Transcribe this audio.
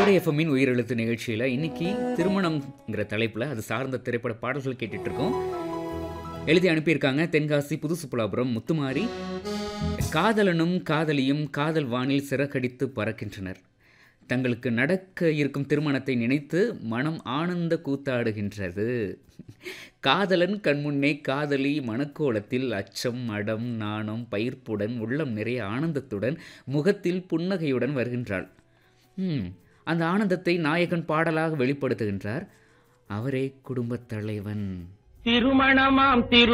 கோடை எஃப்எம்மின் உயிரெழுத்து நிகழ்ச்சியில் இன்னைக்கு திருமணம்ங்கிற தலைப்பில் அது சார்ந்த திரைப்பட பாடல்கள் கேட்டுட்டு இருக்கோம் எழுதி அனுப்பியிருக்காங்க தென்காசி புதுசுப்புலாபுரம் முத்துமாரி காதலனும் காதலியும் காதல் வானில் சிறகடித்து பறக்கின்றனர் தங்களுக்கு நடக்க இருக்கும் திருமணத்தை நினைத்து மனம் ஆனந்த கூத்தாடுகின்றது காதலன் கண்முன்னே காதலி மணக்கோலத்தில் அச்சம் மடம் நாணம் பயிர்ப்புடன் உள்ளம் நிறைய ஆனந்தத்துடன் முகத்தில் புன்னகையுடன் வருகின்றாள் ம் அந்த ஆனந்தத்தை நாயகன் பாடலாக வெளிப்படுத்துகின்றார் அவரே குடும்பத் தலைவன் திருமணமாம் திரு